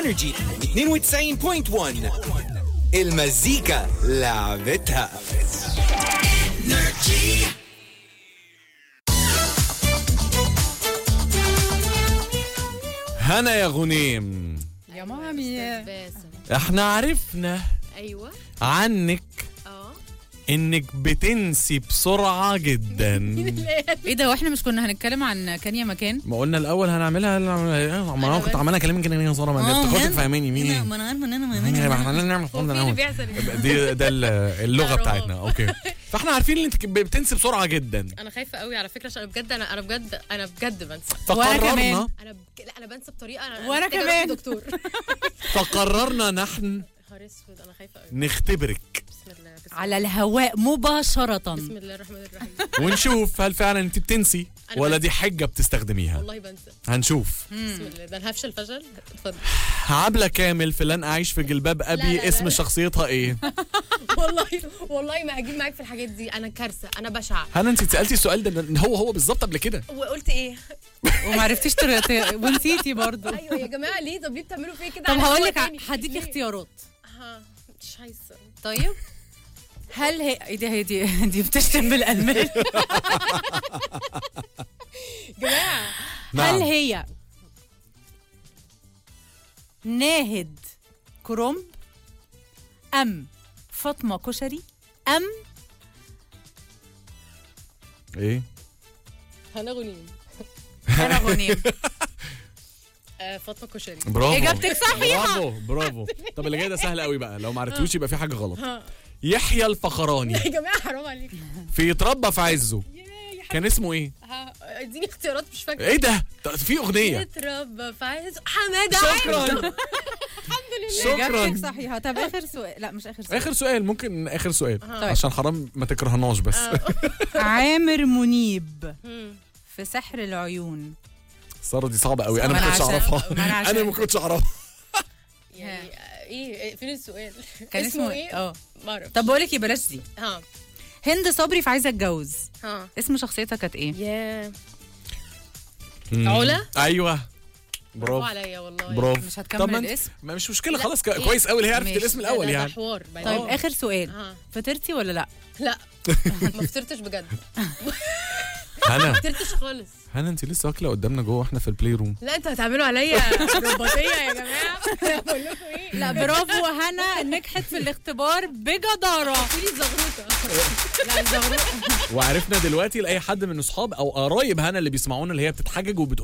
انرجي 92.1 المزيكا لعبتها هنا يا غنيم يا مامي باسم احنا عرفنا ايوه عنك اه انك بتنسي بسرعة جدا ايه ده واحنا مش كنا هنتكلم عن كان يا مكان ما قلنا الاول هنعملها ما انا كنت عمال اكلمك كده يا ساره ما انت كنت فاهماني مين ما انا عارفه ان انا مين احنا نعمل هو في اللي بيحصل دي ده ال- اللغه إعراب. بتاعتنا اوكي فاحنا عارفين ان انت بتنسي بسرعه جدا انا خايفه قوي على فكره عشان انا بجد انا انا بجد انا بجد بنسى وأنا كمان. فقررنا انا بج... لا انا بنسى بطريقه انا وأنا محتاجة كمان. أروح دكتور فقررنا نحن نهار اسود انا خايفه قوي نختبرك بسم الله بسم, على الهواء مباشرة بسم الله الرحمن الرحيم ونشوف هل فعلا انت بتنسي أنا ولا بنسى. دي حجه بتستخدميها والله بنسى هنشوف بسم الله ده انا هفشل فشل اتفضل عبلة كامل في لن اعيش في جلباب ابي لا، لا، اسم لا. شخصيتها ايه والله والله ما هجيب معاك في الحاجات دي انا كارثه انا بشعه هل انت سالتي السؤال ده هو هو بالظبط قبل كده وقلت ايه وما عرفتيش تر- ت- ونسيتي برضو ايوه يا جماعه ليه طب ليه بتعملوا فيا كده طب على هقول هوا لك تاني؟ هديكي ليه؟ اختيارات ها مش عايزه طيب هل هي ايه دي هي دي دي بتشتم بالالمان جماعه هل هي ناهد كرنب ام فاطمه كشري ام ايه هنا غنيم انا غنيم آه فاطمه كشري برافو إجابتك صحيحة. برافو برافو طب اللي جاي ده سهل قوي بقى لو ما عرفتوش يبقى في حاجه غلط يحيى الفخراني يا جماعه حرام عليك في يتربى في عزه كان اسمه ايه ها، اديني اختيارات مش فاكره ايه ده طب في اغنيه اتربى في عز حماده شكرا اجابتك شكرا صحيحه طب اخر سؤال لا مش اخر سؤال اخر سؤال ممكن اخر سؤال طيب. عشان حرام ما تكرهناش بس عامر منيب مم. في سحر العيون ساره دي صعبه قوي انا ما ما أنا كنتش عشان- اعرفها ما أنا عشان- انا ما كنتش اعرفها يعني آه، ايه إيه، فين السؤال كان اسمه ايه اه ما اعرف طب بقول لك ايه بلاش دي ها هند صبري في عايزه اتجوز ها اسم شخصيتها كانت ايه يا مم. علا؟ ايوه برافو برافو عليا والله برافو مش طب هتكمل ما انت- الاسم ما مش مشكله لا، خلاص ك- إيه؟ كويس قوي اللي هي عرفت ماشي. الاسم ده- الاول ده- ده يعني حوار بعد طيب كده. اخر سؤال ها فطرتي ولا لا لا ما فطرتش بجد هنا ما فطرتش خالص هنا انت لسه واكله قدامنا جوه واحنا في البلاي روم لا انتوا هتعملوا عليا رباطيه يا جماعه بقول لكم ايه لا برافو هنا نجحت في الاختبار بجدارة قولي زغروطه لا زغروطه وعرفنا دلوقتي لاي حد من اصحاب او قرايب هنا اللي بيسمعونا اللي هي بتتحجج وبتقول